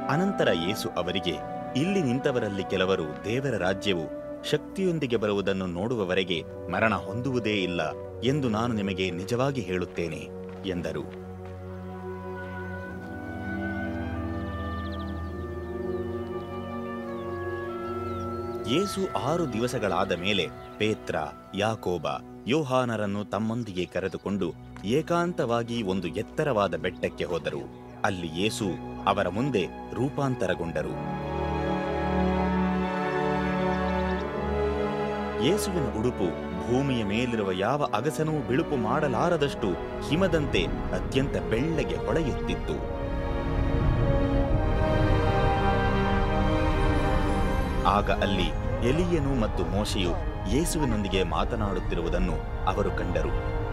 ಅನಂತರ ಯೇಸು ಅವರಿಗೆ ಇಲ್ಲಿ ನಿಂತವರಲ್ಲಿ ಕೆಲವರು ದೇವರ ರಾಜ್ಯವು ಶಕ್ತಿಯೊಂದಿಗೆ ಬರುವುದನ್ನು ನೋಡುವವರೆಗೆ ಮರಣ ಹೊಂದುವುದೇ ಇಲ್ಲ ಎಂದು ನಾನು ನಿಮಗೆ ನಿಜವಾಗಿ ಹೇಳುತ್ತೇನೆ ಎಂದರು ಯೇಸು ಆರು ದಿವಸಗಳಾದ ಮೇಲೆ ಪೇತ್ರ ಯಾಕೋಬ ಯೋಹಾನರನ್ನು ತಮ್ಮೊಂದಿಗೆ ಕರೆದುಕೊಂಡು ಏಕಾಂತವಾಗಿ ಒಂದು ಎತ್ತರವಾದ ಬೆಟ್ಟಕ್ಕೆ ಹೋದರು ಅಲ್ಲಿ ಯೇಸು ಅವರ ಮುಂದೆ ರೂಪಾಂತರಗೊಂಡರು ಯೇಸುವಿನ ಉಡುಪು ಭೂಮಿಯ ಮೇಲಿರುವ ಯಾವ ಅಗಸನೂ ಬಿಳುಪು ಮಾಡಲಾರದಷ್ಟು ಹಿಮದಂತೆ ಅತ್ಯಂತ ಬೆಳ್ಳಗೆ ಹೊಳೆಯುತ್ತಿತ್ತು ಆಗ ಅಲ್ಲಿ ಎಲಿಯನು ಮತ್ತು ಮೋಶೆಯು ಯೇಸುವಿನೊಂದಿಗೆ ಮಾತನಾಡುತ್ತಿರುವುದನ್ನು ಅವರು ಕಂಡರು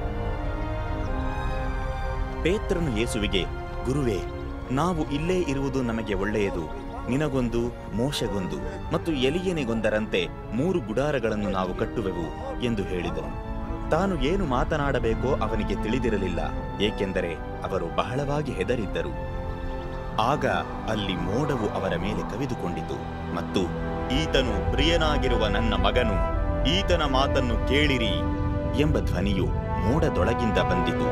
ಪೇತ್ರನು ಯೇಸುವಿಗೆ ಗುರುವೇ ನಾವು ಇಲ್ಲೇ ಇರುವುದು ನಮಗೆ ಒಳ್ಳೆಯದು ನಿನಗೊಂದು ಮೋಶಗೊಂದು ಮತ್ತು ಎಲಿಯನಿಗೊಂದರಂತೆ ಮೂರು ಗುಡಾರಗಳನ್ನು ನಾವು ಕಟ್ಟುವೆವು ಎಂದು ಹೇಳಿದನು ತಾನು ಏನು ಮಾತನಾಡಬೇಕೋ ಅವನಿಗೆ ತಿಳಿದಿರಲಿಲ್ಲ ಏಕೆಂದರೆ ಅವರು ಬಹಳವಾಗಿ ಹೆದರಿದ್ದರು ಆಗ ಅಲ್ಲಿ ಮೋಡವು ಅವರ ಮೇಲೆ ಕವಿದುಕೊಂಡಿತು ಮತ್ತು ಈತನು ಪ್ರಿಯನಾಗಿರುವ ನನ್ನ ಮಗನು ಈತನ ಮಾತನ್ನು ಕೇಳಿರಿ ಎಂಬ ಧ್ವನಿಯು ಮೋಡದೊಳಗಿಂದ ಬಂದಿತು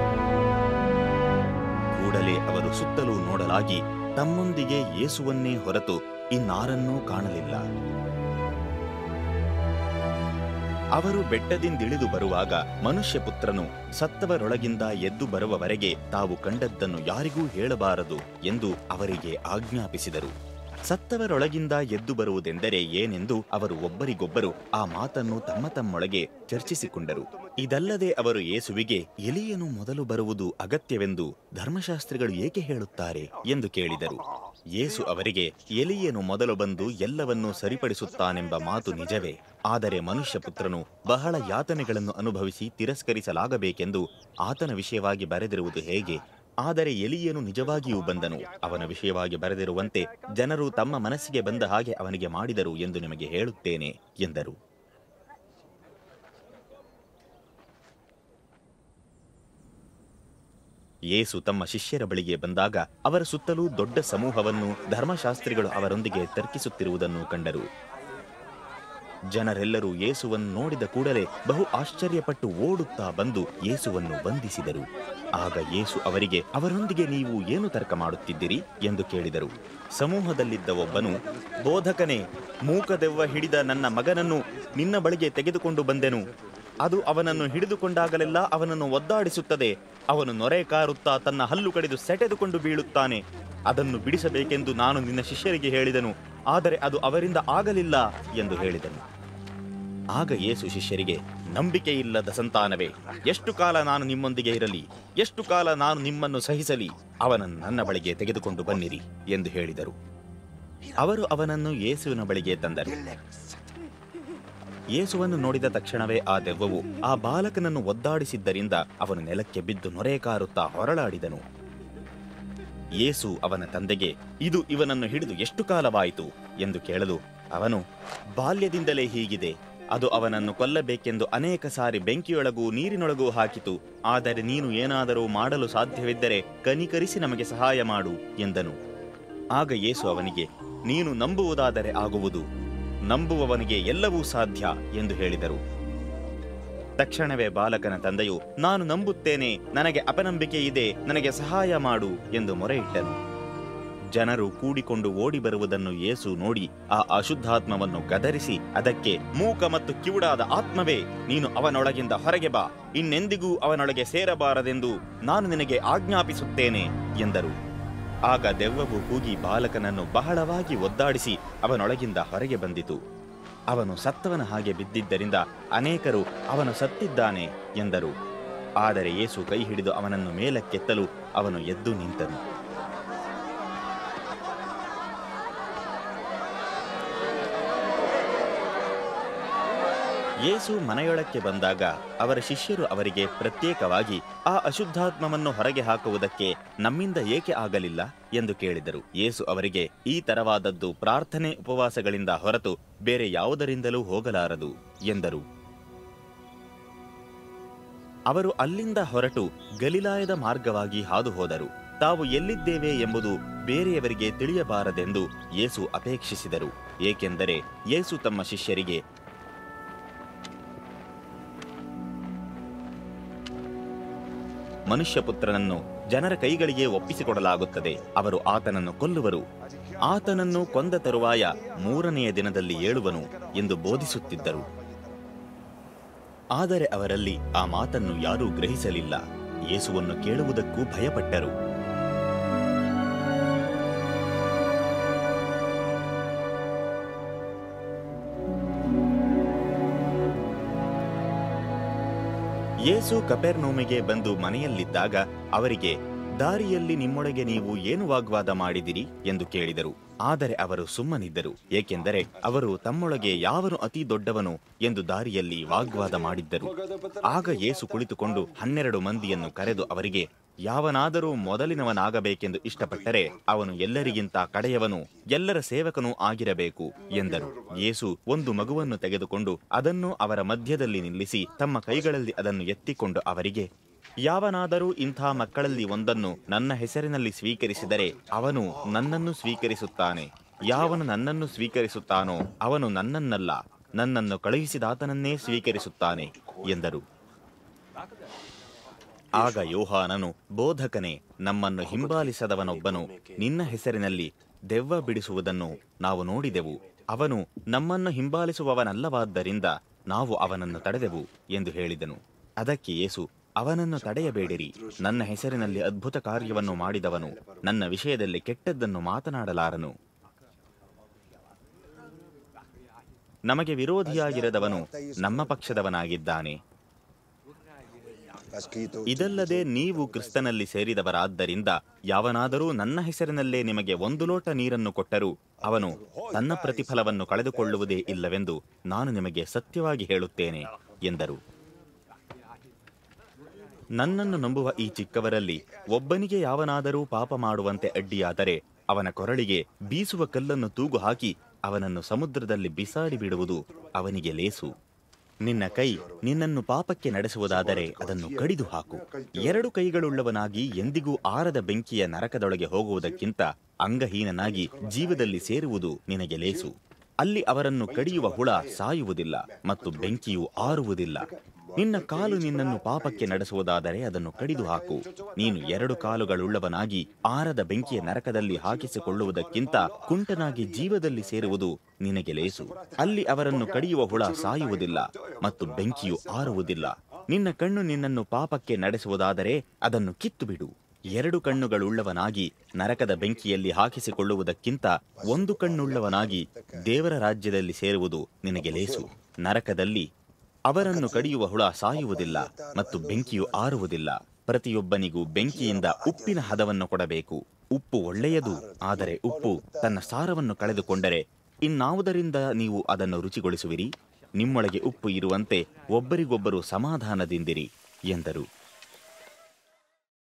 ಕೂಡಲೇ ಅವರು ಸುತ್ತಲೂ ನೋಡಲಾಗಿ ತಮ್ಮೊಂದಿಗೆ ಯೇಸುವನ್ನೇ ಹೊರತು ಇನ್ನಾರನ್ನೂ ಕಾಣಲಿಲ್ಲ ಅವರು ಬೆಟ್ಟದಿಂದಿಳಿದು ಬರುವಾಗ ಮನುಷ್ಯಪುತ್ರನು ಸತ್ತವರೊಳಗಿಂದ ಎದ್ದು ಬರುವವರೆಗೆ ತಾವು ಕಂಡದ್ದನ್ನು ಯಾರಿಗೂ ಹೇಳಬಾರದು ಎಂದು ಅವರಿಗೆ ಆಜ್ಞಾಪಿಸಿದರು ಸತ್ತವರೊಳಗಿಂದ ಎದ್ದು ಬರುವುದೆಂದರೆ ಏನೆಂದು ಅವರು ಒಬ್ಬರಿಗೊಬ್ಬರು ಆ ಮಾತನ್ನು ತಮ್ಮ ತಮ್ಮೊಳಗೆ ಚರ್ಚಿಸಿಕೊಂಡರು ಇದಲ್ಲದೆ ಅವರು ಯೇಸುವಿಗೆ ಎಲಿಯನು ಮೊದಲು ಬರುವುದು ಅಗತ್ಯವೆಂದು ಧರ್ಮಶಾಸ್ತ್ರಿಗಳು ಏಕೆ ಹೇಳುತ್ತಾರೆ ಎಂದು ಕೇಳಿದರು ಯೇಸು ಅವರಿಗೆ ಎಲಿಯನು ಮೊದಲು ಬಂದು ಎಲ್ಲವನ್ನೂ ಸರಿಪಡಿಸುತ್ತಾನೆಂಬ ಮಾತು ನಿಜವೇ ಆದರೆ ಮನುಷ್ಯಪುತ್ರನು ಬಹಳ ಯಾತನೆಗಳನ್ನು ಅನುಭವಿಸಿ ತಿರಸ್ಕರಿಸಲಾಗಬೇಕೆಂದು ಆತನ ವಿಷಯವಾಗಿ ಬರೆದಿರುವುದು ಹೇಗೆ ಆದರೆ ಎಲಿಯನು ನಿಜವಾಗಿಯೂ ಬಂದನು ಅವನ ವಿಷಯವಾಗಿ ಬರೆದಿರುವಂತೆ ಜನರು ತಮ್ಮ ಮನಸ್ಸಿಗೆ ಬಂದ ಹಾಗೆ ಅವನಿಗೆ ಮಾಡಿದರು ಎಂದು ನಿಮಗೆ ಹೇಳುತ್ತೇನೆ ಎಂದರು ಯೇಸು ತಮ್ಮ ಶಿಷ್ಯರ ಬಳಿಗೆ ಬಂದಾಗ ಅವರ ಸುತ್ತಲೂ ದೊಡ್ಡ ಸಮೂಹವನ್ನು ಧರ್ಮಶಾಸ್ತ್ರಿಗಳು ಅವರೊಂದಿಗೆ ತರ್ಕಿಸುತ್ತಿರುವುದನ್ನು ಕಂಡರು ಜನರೆಲ್ಲರೂ ಯೇಸುವನ್ನು ನೋಡಿದ ಕೂಡಲೇ ಬಹು ಆಶ್ಚರ್ಯಪಟ್ಟು ಓಡುತ್ತಾ ಬಂದು ಯೇಸುವನ್ನು ವಂದಿಸಿದರು ಆಗ ಯೇಸು ಅವರಿಗೆ ಅವರೊಂದಿಗೆ ನೀವು ಏನು ತರ್ಕ ಮಾಡುತ್ತಿದ್ದೀರಿ ಎಂದು ಕೇಳಿದರು ಸಮೂಹದಲ್ಲಿದ್ದ ಒಬ್ಬನು ಬೋಧಕನೇ ಮೂಕದೆವ್ವ ಹಿಡಿದ ನನ್ನ ಮಗನನ್ನು ನಿನ್ನ ಬಳಿಗೆ ತೆಗೆದುಕೊಂಡು ಬಂದೆನು ಅದು ಅವನನ್ನು ಹಿಡಿದುಕೊಂಡಾಗಲೆಲ್ಲ ಅವನನ್ನು ಒದ್ದಾಡಿಸುತ್ತದೆ ಅವನು ನೊರೆ ಕಾರುತ್ತಾ ತನ್ನ ಹಲ್ಲು ಕಡಿದು ಸೆಟೆದುಕೊಂಡು ಬೀಳುತ್ತಾನೆ ಅದನ್ನು ಬಿಡಿಸಬೇಕೆಂದು ನಾನು ನಿನ್ನ ಶಿಷ್ಯರಿಗೆ ಹೇಳಿದನು ಆದರೆ ಅದು ಅವರಿಂದ ಆಗಲಿಲ್ಲ ಎಂದು ಹೇಳಿದನು ಆಗ ಯೇಸು ಶಿಷ್ಯರಿಗೆ ನಂಬಿಕೆ ಇಲ್ಲದ ಸಂತಾನವೇ ಎಷ್ಟು ಕಾಲ ನಾನು ನಿಮ್ಮೊಂದಿಗೆ ಇರಲಿ ಎಷ್ಟು ಕಾಲ ನಾನು ನಿಮ್ಮನ್ನು ಸಹಿಸಲಿ ಅವನನ್ನು ನನ್ನ ಬಳಿಗೆ ತೆಗೆದುಕೊಂಡು ಬನ್ನಿರಿ ಎಂದು ಹೇಳಿದರು ಅವರು ಅವನನ್ನು ಯೇಸುವಿನ ಬಳಿಗೆ ತಂದರು ಯೇಸುವನ್ನು ನೋಡಿದ ತಕ್ಷಣವೇ ಆ ದೆವ್ವವು ಆ ಬಾಲಕನನ್ನು ಒದ್ದಾಡಿಸಿದ್ದರಿಂದ ಅವನು ನೆಲಕ್ಕೆ ಬಿದ್ದು ನೊರೆ ಕಾರುತ್ತಾ ಹೊರಳಾಡಿದನು ಯೇಸು ಅವನ ತಂದೆಗೆ ಇದು ಇವನನ್ನು ಹಿಡಿದು ಎಷ್ಟು ಕಾಲವಾಯಿತು ಎಂದು ಕೇಳಲು ಅವನು ಬಾಲ್ಯದಿಂದಲೇ ಹೀಗಿದೆ ಅದು ಅವನನ್ನು ಕೊಲ್ಲಬೇಕೆಂದು ಅನೇಕ ಸಾರಿ ಬೆಂಕಿಯೊಳಗೂ ನೀರಿನೊಳಗೂ ಹಾಕಿತು ಆದರೆ ನೀನು ಏನಾದರೂ ಮಾಡಲು ಸಾಧ್ಯವಿದ್ದರೆ ಕನಿಕರಿಸಿ ನಮಗೆ ಸಹಾಯ ಮಾಡು ಎಂದನು ಆಗ ಯೇಸು ಅವನಿಗೆ ನೀನು ನಂಬುವುದಾದರೆ ಆಗುವುದು ನಂಬುವವನಿಗೆ ಎಲ್ಲವೂ ಸಾಧ್ಯ ಎಂದು ಹೇಳಿದರು ತಕ್ಷಣವೇ ಬಾಲಕನ ತಂದೆಯು ನಾನು ನಂಬುತ್ತೇನೆ ನನಗೆ ಅಪನಂಬಿಕೆ ಇದೆ ನನಗೆ ಸಹಾಯ ಮಾಡು ಎಂದು ಮೊರೆಯಿಟ್ಟನು ಜನರು ಕೂಡಿಕೊಂಡು ಓಡಿ ಬರುವುದನ್ನು ಯೇಸು ನೋಡಿ ಆ ಅಶುದ್ಧಾತ್ಮವನ್ನು ಗದರಿಸಿ ಅದಕ್ಕೆ ಮೂಕ ಮತ್ತು ಕಿವುಡಾದ ಆತ್ಮವೇ ನೀನು ಅವನೊಳಗಿಂದ ಹೊರಗೆ ಬಾ ಇನ್ನೆಂದಿಗೂ ಅವನೊಳಗೆ ಸೇರಬಾರದೆಂದು ನಾನು ನಿನಗೆ ಆಜ್ಞಾಪಿಸುತ್ತೇನೆ ಎಂದರು ಆಗ ದೆವ್ವವು ಕೂಗಿ ಬಾಲಕನನ್ನು ಬಹಳವಾಗಿ ಒದ್ದಾಡಿಸಿ ಅವನೊಳಗಿಂದ ಹೊರಗೆ ಬಂದಿತು ಅವನು ಸತ್ತವನ ಹಾಗೆ ಬಿದ್ದಿದ್ದರಿಂದ ಅನೇಕರು ಅವನು ಸತ್ತಿದ್ದಾನೆ ಎಂದರು ಆದರೆ ಯೇಸು ಕೈ ಹಿಡಿದು ಅವನನ್ನು ಮೇಲಕ್ಕೆತ್ತಲು ಅವನು ಎದ್ದು ನಿಂತನು ಯೇಸು ಮನೆಯೊಳಕ್ಕೆ ಬಂದಾಗ ಅವರ ಶಿಷ್ಯರು ಅವರಿಗೆ ಪ್ರತ್ಯೇಕವಾಗಿ ಆ ಅಶುದ್ಧಾತ್ಮವನ್ನು ಹೊರಗೆ ಹಾಕುವುದಕ್ಕೆ ನಮ್ಮಿಂದ ಏಕೆ ಆಗಲಿಲ್ಲ ಎಂದು ಕೇಳಿದರು ಯೇಸು ಅವರಿಗೆ ಈ ತರವಾದದ್ದು ಪ್ರಾರ್ಥನೆ ಉಪವಾಸಗಳಿಂದ ಹೊರತು ಬೇರೆ ಯಾವುದರಿಂದಲೂ ಹೋಗಲಾರದು ಎಂದರು ಅವರು ಅಲ್ಲಿಂದ ಹೊರಟು ಗಲಿಲಾಯದ ಮಾರ್ಗವಾಗಿ ಹಾದು ಹೋದರು ತಾವು ಎಲ್ಲಿದ್ದೇವೆ ಎಂಬುದು ಬೇರೆಯವರಿಗೆ ತಿಳಿಯಬಾರದೆಂದು ಯೇಸು ಅಪೇಕ್ಷಿಸಿದರು ಏಕೆಂದರೆ ಯೇಸು ತಮ್ಮ ಶಿಷ್ಯರಿಗೆ ಮನುಷ್ಯಪುತ್ರನನ್ನು ಜನರ ಕೈಗಳಿಗೆ ಒಪ್ಪಿಸಿಕೊಡಲಾಗುತ್ತದೆ ಅವರು ಆತನನ್ನು ಕೊಲ್ಲುವರು ಆತನನ್ನು ಕೊಂದ ತರುವಾಯ ಮೂರನೆಯ ದಿನದಲ್ಲಿ ಏಳುವನು ಎಂದು ಬೋಧಿಸುತ್ತಿದ್ದರು ಆದರೆ ಅವರಲ್ಲಿ ಆ ಮಾತನ್ನು ಯಾರೂ ಗ್ರಹಿಸಲಿಲ್ಲ ಯೇಸುವನ್ನು ಕೇಳುವುದಕ್ಕೂ ಭಯಪಟ್ಟರು ಯೇಸು ಕಪೆರ್ನೋಮಿಗೆ ಬಂದು ಮನೆಯಲ್ಲಿದ್ದಾಗ ಅವರಿಗೆ ದಾರಿಯಲ್ಲಿ ನಿಮ್ಮೊಳಗೆ ನೀವು ಏನು ವಾಗ್ವಾದ ಮಾಡಿದಿರಿ ಎಂದು ಕೇಳಿದರು ಆದರೆ ಅವರು ಸುಮ್ಮನಿದ್ದರು ಏಕೆಂದರೆ ಅವರು ತಮ್ಮೊಳಗೆ ಯಾವನು ಅತಿ ದೊಡ್ಡವನು ಎಂದು ದಾರಿಯಲ್ಲಿ ವಾಗ್ವಾದ ಮಾಡಿದ್ದರು ಆಗ ಯೇಸು ಕುಳಿತುಕೊಂಡು ಹನ್ನೆರಡು ಮಂದಿಯನ್ನು ಕರೆದು ಅವರಿಗೆ ಯಾವನಾದರೂ ಮೊದಲಿನವನಾಗಬೇಕೆಂದು ಇಷ್ಟಪಟ್ಟರೆ ಅವನು ಎಲ್ಲರಿಗಿಂತ ಕಡೆಯವನು ಎಲ್ಲರ ಸೇವಕನೂ ಆಗಿರಬೇಕು ಎಂದರು ಯೇಸು ಒಂದು ಮಗುವನ್ನು ತೆಗೆದುಕೊಂಡು ಅದನ್ನು ಅವರ ಮಧ್ಯದಲ್ಲಿ ನಿಲ್ಲಿಸಿ ತಮ್ಮ ಕೈಗಳಲ್ಲಿ ಅದನ್ನು ಎತ್ತಿಕೊಂಡು ಅವರಿಗೆ ಯಾವನಾದರೂ ಇಂಥ ಮಕ್ಕಳಲ್ಲಿ ಒಂದನ್ನು ನನ್ನ ಹೆಸರಿನಲ್ಲಿ ಸ್ವೀಕರಿಸಿದರೆ ಅವನು ನನ್ನನ್ನು ಸ್ವೀಕರಿಸುತ್ತಾನೆ ಯಾವನು ನನ್ನನ್ನು ಸ್ವೀಕರಿಸುತ್ತಾನೋ ಅವನು ನನ್ನನ್ನಲ್ಲ ನನ್ನನ್ನು ಕಳುಹಿಸಿದಾತನನ್ನೇ ಸ್ವೀಕರಿಸುತ್ತಾನೆ ಎಂದರು ಆಗ ಯೋಹಾನನು ಬೋಧಕನೇ ನಮ್ಮನ್ನು ಹಿಂಬಾಲಿಸದವನೊಬ್ಬನು ನಿನ್ನ ಹೆಸರಿನಲ್ಲಿ ದೆವ್ವ ಬಿಡಿಸುವುದನ್ನು ನಾವು ನೋಡಿದೆವು ಅವನು ನಮ್ಮನ್ನು ಹಿಂಬಾಲಿಸುವವನಲ್ಲವಾದ್ದರಿಂದ ನಾವು ಅವನನ್ನು ತಡೆದೆವು ಎಂದು ಹೇಳಿದನು ಅದಕ್ಕೆ ಯೇಸು ಅವನನ್ನು ತಡೆಯಬೇಡಿರಿ ನನ್ನ ಹೆಸರಿನಲ್ಲಿ ಅದ್ಭುತ ಕಾರ್ಯವನ್ನು ಮಾಡಿದವನು ನನ್ನ ವಿಷಯದಲ್ಲಿ ಕೆಟ್ಟದ್ದನ್ನು ಮಾತನಾಡಲಾರನು ನಮಗೆ ವಿರೋಧಿಯಾಗಿರದವನು ನಮ್ಮ ಪಕ್ಷದವನಾಗಿದ್ದಾನೆ ಇದಲ್ಲದೆ ನೀವು ಕ್ರಿಸ್ತನಲ್ಲಿ ಸೇರಿದವರಾದ್ದರಿಂದ ಯಾವನಾದರೂ ನನ್ನ ಹೆಸರಿನಲ್ಲೇ ನಿಮಗೆ ಒಂದು ಲೋಟ ನೀರನ್ನು ಕೊಟ್ಟರೂ ಅವನು ತನ್ನ ಪ್ರತಿಫಲವನ್ನು ಕಳೆದುಕೊಳ್ಳುವುದೇ ಇಲ್ಲವೆಂದು ನಾನು ನಿಮಗೆ ಸತ್ಯವಾಗಿ ಹೇಳುತ್ತೇನೆ ಎಂದರು ನನ್ನನ್ನು ನಂಬುವ ಈ ಚಿಕ್ಕವರಲ್ಲಿ ಒಬ್ಬನಿಗೆ ಯಾವನಾದರೂ ಪಾಪ ಮಾಡುವಂತೆ ಅಡ್ಡಿಯಾದರೆ ಅವನ ಕೊರಳಿಗೆ ಬೀಸುವ ಕಲ್ಲನ್ನು ತೂಗು ಹಾಕಿ ಅವನನ್ನು ಸಮುದ್ರದಲ್ಲಿ ಬಿಸಾಡಿ ಬಿಡುವುದು ಅವನಿಗೆ ಲೇಸು ನಿನ್ನ ಕೈ ನಿನ್ನನ್ನು ಪಾಪಕ್ಕೆ ನಡೆಸುವುದಾದರೆ ಅದನ್ನು ಕಡಿದು ಹಾಕು ಎರಡು ಕೈಗಳುಳ್ಳವನಾಗಿ ಎಂದಿಗೂ ಆರದ ಬೆಂಕಿಯ ನರಕದೊಳಗೆ ಹೋಗುವುದಕ್ಕಿಂತ ಅಂಗಹೀನನಾಗಿ ಜೀವದಲ್ಲಿ ಸೇರುವುದು ನಿನಗೆ ಲೇಸು ಅಲ್ಲಿ ಅವರನ್ನು ಕಡಿಯುವ ಹುಳ ಸಾಯುವುದಿಲ್ಲ ಮತ್ತು ಬೆಂಕಿಯು ಆರುವುದಿಲ್ಲ ನಿನ್ನ ಕಾಲು ನಿನ್ನನ್ನು ಪಾಪಕ್ಕೆ ನಡೆಸುವುದಾದರೆ ಅದನ್ನು ಕಡಿದು ಹಾಕು ನೀನು ಎರಡು ಕಾಲುಗಳುಳ್ಳವನಾಗಿ ಆರದ ಬೆಂಕಿಯ ನರಕದಲ್ಲಿ ಹಾಕಿಸಿಕೊಳ್ಳುವುದಕ್ಕಿಂತ ಕುಂಟನಾಗಿ ಜೀವದಲ್ಲಿ ಸೇರುವುದು ನಿನಗೆ ಲೇಸು ಅಲ್ಲಿ ಅವರನ್ನು ಕಡಿಯುವ ಹುಳ ಸಾಯುವುದಿಲ್ಲ ಮತ್ತು ಬೆಂಕಿಯು ಆರುವುದಿಲ್ಲ ನಿನ್ನ ಕಣ್ಣು ನಿನ್ನನ್ನು ಪಾಪಕ್ಕೆ ನಡೆಸುವುದಾದರೆ ಅದನ್ನು ಕಿತ್ತು ಬಿಡು ಎರಡು ಕಣ್ಣುಗಳುಳ್ಳವನಾಗಿ ನರಕದ ಬೆಂಕಿಯಲ್ಲಿ ಹಾಕಿಸಿಕೊಳ್ಳುವುದಕ್ಕಿಂತ ಒಂದು ಕಣ್ಣುಳ್ಳವನಾಗಿ ದೇವರ ರಾಜ್ಯದಲ್ಲಿ ಸೇರುವುದು ನಿನಗೆ ಲೇಸು ನರಕದಲ್ಲಿ ಅವರನ್ನು ಕಡಿಯುವ ಹುಳ ಸಾಯುವುದಿಲ್ಲ ಮತ್ತು ಬೆಂಕಿಯು ಆರುವುದಿಲ್ಲ ಪ್ರತಿಯೊಬ್ಬನಿಗೂ ಬೆಂಕಿಯಿಂದ ಉಪ್ಪಿನ ಹದವನ್ನು ಕೊಡಬೇಕು ಉಪ್ಪು ಒಳ್ಳೆಯದು ಆದರೆ ಉಪ್ಪು ತನ್ನ ಸಾರವನ್ನು ಕಳೆದುಕೊಂಡರೆ ಇನ್ನಾವುದರಿಂದ ನೀವು ಅದನ್ನು ರುಚಿಗೊಳಿಸುವಿರಿ ನಿಮ್ಮೊಳಗೆ ಉಪ್ಪು ಇರುವಂತೆ ಒಬ್ಬರಿಗೊಬ್ಬರು ಸಮಾಧಾನದಿಂದಿರಿ ಎಂದರು